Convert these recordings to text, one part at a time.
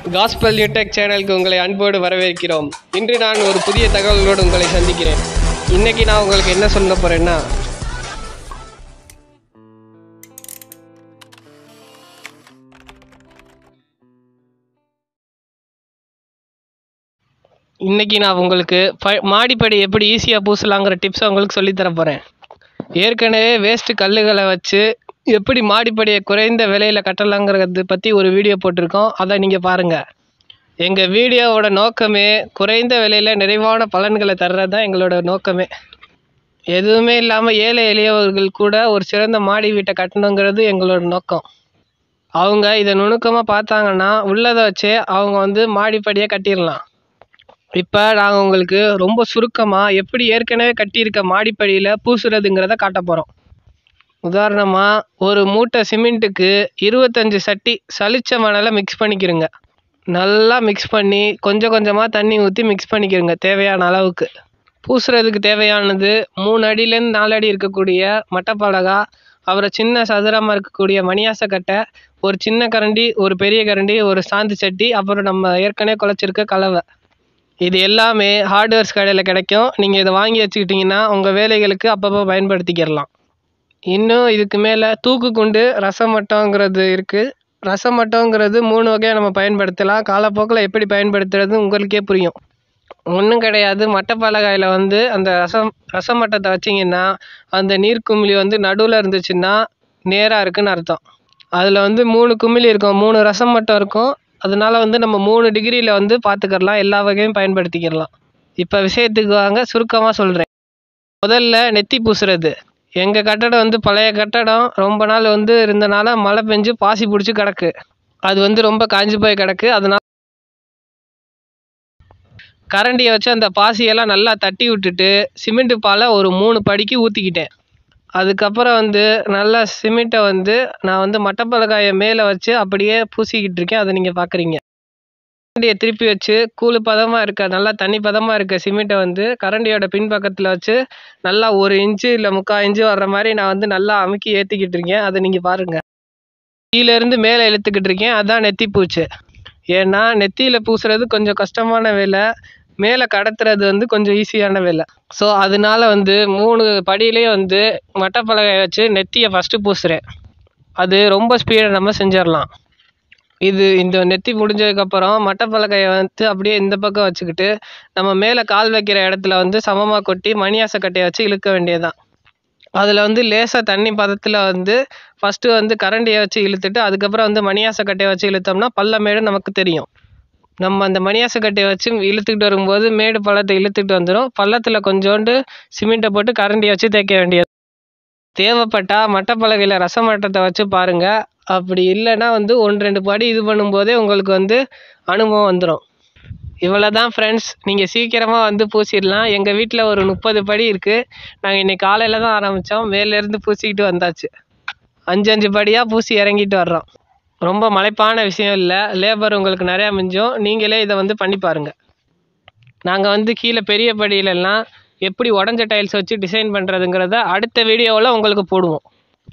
gospel Newtech சேனலுக்கு உங்களை அன்போடு வரவேற்கிறோம் இன்று நான் ஒரு புதிய தகவலோடு உங்களை சந்திக்கிறேன் இன்னைக்கு நான் உங்களுக்கு என்ன சொல்ல போறேன்னா இன்னைக்கு நான் உங்களுக்கு ப மாடிப்படி எப்படி ஈஸியாக பூசலாங்கிற டிப்ஸை உங்களுக்கு சொல்லித் தர போகிறேன் ஏற்கனவே வேஸ்ட்டு கல்லுகளை வச்சு எப்படி மாடிப்படியை குறைந்த விலையில் கட்டலாங்கிறத பற்றி ஒரு வீடியோ போட்டிருக்கோம் அதை நீங்கள் பாருங்கள் எங்கள் வீடியோவோட நோக்கமே குறைந்த விலையில் நிறைவான பலன்களை தர்றது தான் எங்களோட நோக்கமே எதுவுமே இல்லாமல் ஏழை எளியவர்கள் கூட ஒரு சிறந்த மாடி வீட்டை கட்டணுங்கிறது எங்களோட நோக்கம் அவங்க இதை நுணுக்கமாக பார்த்தாங்கன்னா உள்ளதை வச்சே அவங்க வந்து மாடிப்படியை கட்டிடலாம் இப்போ நாங்கள் உங்களுக்கு ரொம்ப சுருக்கமாக எப்படி ஏற்கனவே கட்டியிருக்க மாடிப்படியில் பூசுறதுங்கிறத காட்ட போகிறோம் உதாரணமாக ஒரு மூட்டை சிமெண்ட்டுக்கு இருபத்தஞ்சி சட்டி சலிச்ச மணலை மிக்ஸ் பண்ணிக்கிறங்க நல்லா மிக்ஸ் பண்ணி கொஞ்சம் கொஞ்சமாக தண்ணி ஊற்றி மிக்ஸ் பண்ணிக்கிறங்க தேவையான அளவுக்கு பூசுறதுக்கு தேவையானது மூணு அடியிலேருந்து நாலு அடி இருக்கக்கூடிய மட்டப்பலகா அப்புறம் சின்ன சதுரமாக இருக்கக்கூடிய மணியாசக்கட்டை ஒரு சின்ன கரண்டி ஒரு பெரிய கரண்டி ஒரு சாந்து சட்டி அப்புறம் நம்ம ஏற்கனவே குழச்சிருக்க கலவை இது எல்லாமே ஹார்ட்வேர்ஸ் கடையில் கிடைக்கும் நீங்கள் இதை வாங்கி வச்சுக்கிட்டிங்கன்னா உங்கள் வேலைகளுக்கு அப்பப்போ பயன்படுத்திக்கிடலாம் இன்னும் இதுக்கு மேலே தூக்கு குண்டு ரசமட்டங்கிறது இருக்குது ரசமட்டங்கிறது மூணு வகையாக நம்ம பயன்படுத்தலாம் காலப்போக்கில் எப்படி பயன்படுத்துறது உங்களுக்கே புரியும் ஒன்றும் கிடையாது மட்டப்பலகாயில் வந்து அந்த ரசம் ரசமட்டத்தை வச்சிங்கன்னா அந்த நீர்க்குமிழி வந்து நடுவில் இருந்துச்சுன்னா நேராக இருக்குன்னு அர்த்தம் அதில் வந்து மூணு குமிழி இருக்கும் மூணு ரசம் மட்டம் இருக்கும் அதனால வந்து நம்ம மூணு டிகிரியில் வந்து பார்த்துக்கிடலாம் எல்லா வகையும் பயன்படுத்திக்கிடலாம் இப்போ விஷயத்துக்கு வாங்க சுருக்கமாக சொல்கிறேன் முதல்ல நெத்தி பூசுறது எங்கள் கட்டடம் வந்து பழைய கட்டடம் ரொம்ப நாள் வந்து இருந்தனால மழை பெஞ்சு பாசி பிடிச்சி கிடக்கு அது வந்து ரொம்ப காஞ்சி போய் கிடக்கு அதனால கரண்டியை வச்சு அந்த பாசியெல்லாம் நல்லா தட்டி விட்டுட்டு சிமெண்ட் பாலை ஒரு மூணு படிக்கு ஊற்றிக்கிட்டேன் அதுக்கப்புறம் வந்து நல்லா சிமெண்ட்டை வந்து நான் வந்து மட்டப்பலகாயை மேலே வச்சு அப்படியே பூசிக்கிட்டு இருக்கேன் அதை நீங்கள் பார்க்குறீங்க கரண்டியை திருப்பி வச்சு கூழு பதமாக இருக்க நல்லா தண்ணி பதமாக இருக்க சிமெண்ட்டை வந்து கரண்டியோட பின்பக்கத்தில் வச்சு நல்லா ஒரு இன்ச்சு இல்லை முக்கால் இன்ச்சு வர்ற மாதிரி நான் வந்து நல்லா அமுக்கி ஏற்றிக்கிட்டு இருக்கேன் அதை நீங்கள் பாருங்கள் கீழேருந்து மேலே இழுத்துக்கிட்டு இருக்கேன் அதான் நெத்தி பூச்சு ஏன்னா நெத்தியில் பூசுறது கொஞ்சம் கஷ்டமான வேலை மேலே கடத்துறது வந்து கொஞ்சம் ஈஸியான வேலை ஸோ அதனால வந்து மூணு படியிலே வந்து மட்டப்பலகை வச்சு நெத்தியை ஃபஸ்ட்டு பூசுகிறேன் அது ரொம்ப ஸ்பீடாக நம்ம செஞ்சிடலாம் இது இந்த நெத்தி முடிஞ்சதுக்கப்புறம் மட்டப்பலகையை வந்து அப்படியே இந்த பக்கம் வச்சுக்கிட்டு நம்ம மேலே கால் வைக்கிற இடத்துல வந்து சமமாக கொட்டி மணியாசை கட்டையை வச்சு இழுக்க வேண்டியதுதான் அதில் வந்து லேசாக தண்ணி பதத்தில் வந்து ஃபஸ்ட்டு வந்து கரண்டியை வச்சு இழுத்துட்டு அதுக்கப்புறம் வந்து மணியாசை கட்டையை வச்சு இழுத்தோம்னா பள்ளமேடு நமக்கு தெரியும் நம்ம அந்த மணியாசை கட்டையை வச்சு இழுத்துக்கிட்டு வரும்போது மேடு பள்ளத்தை இழுத்துக்கிட்டு வந்துடும் பள்ளத்தில் கொஞ்சோண்டு சிமெண்ட்டை போட்டு கரண்டியை வச்சு தேய்க்க வேண்டியது தேவைப்பட்டால் மட்டப்பலகையில் ரசமட்டத்தை வச்சு பாருங்கள் அப்படி இல்லைன்னா வந்து ஒன்று ரெண்டு படி இது பண்ணும்போதே உங்களுக்கு வந்து அனுபவம் வந்துடும் இவ்வளோ தான் ஃப்ரெண்ட்ஸ் நீங்கள் சீக்கிரமாக வந்து பூசிடலாம் எங்கள் வீட்டில் ஒரு முப்பது படி இருக்குது நாங்கள் இன்னைக்கு காலையில் தான் ஆரம்பித்தோம் மேலேருந்து பூசிக்கிட்டு வந்தாச்சு அஞ்சு அஞ்சு படியாக பூசி இறங்கிட்டு வர்றோம் ரொம்ப மலைப்பான விஷயம் இல்லை லேபர் உங்களுக்கு நிறையா மிஞ்சும் நீங்களே இதை வந்து பண்ணி பாருங்கள் நாங்கள் வந்து கீழே பெரிய படியிலெல்லாம் எப்படி உடஞ்ச டைல்ஸ் வச்சு டிசைன் பண்ணுறதுங்கிறத அடுத்த வீடியோவில் உங்களுக்கு போடுவோம்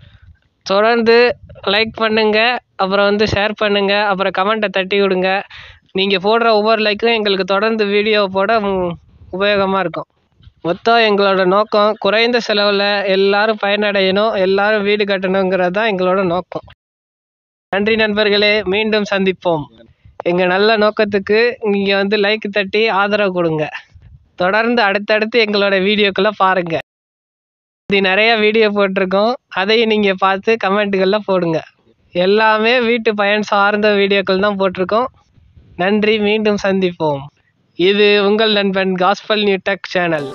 தொடர்ந்து லைக் பண்ணுங்கள் அப்புறம் வந்து ஷேர் பண்ணுங்கள் அப்புறம் கமெண்ட்டை தட்டி விடுங்க நீங்கள் போடுற ஒவ்வொரு லைக்கும் எங்களுக்கு தொடர்ந்து வீடியோ போட உபயோகமாக இருக்கும் மொத்தம் எங்களோட நோக்கம் குறைந்த செலவில் எல்லாரும் பயனடையணும் எல்லாரும் வீடு கட்டணுங்கிறது தான் எங்களோட நோக்கம் நன்றி நண்பர்களே மீண்டும் சந்திப்போம் எங்கள் நல்ல நோக்கத்துக்கு நீங்கள் வந்து லைக் தட்டி ஆதரவு கொடுங்க தொடர்ந்து அடுத்தடுத்து எங்களோட வீடியோக்களை பாருங்கள் இது நிறைய வீடியோ போட்டிருக்கோம் அதையும் நீங்கள் பார்த்து கமெண்ட்டுகளில் போடுங்க எல்லாமே வீட்டு பயன் சார்ந்த வீடியோக்கள் தான் போட்டிருக்கோம் நன்றி மீண்டும் சந்திப்போம் இது உங்கள் நண்பன் காஸ்பல் நியூ டெக் சேனல்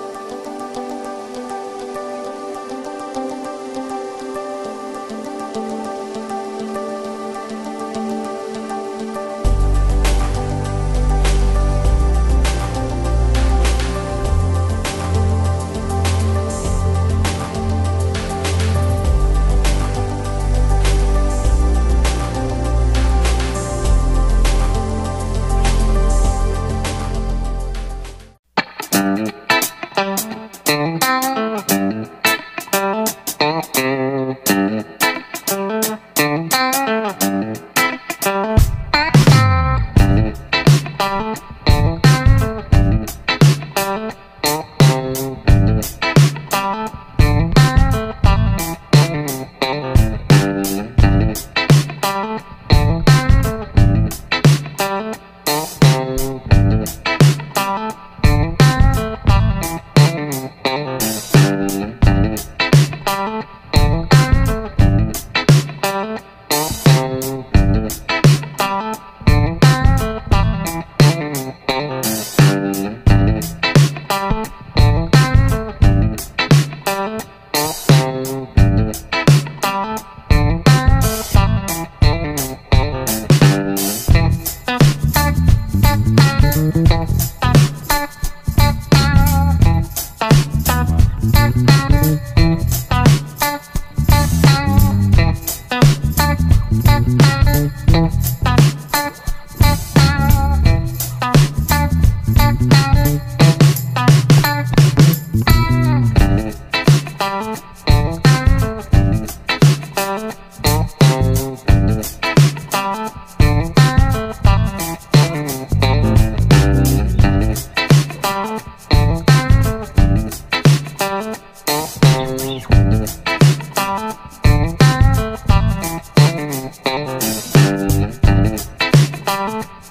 பண்ணுங்கள்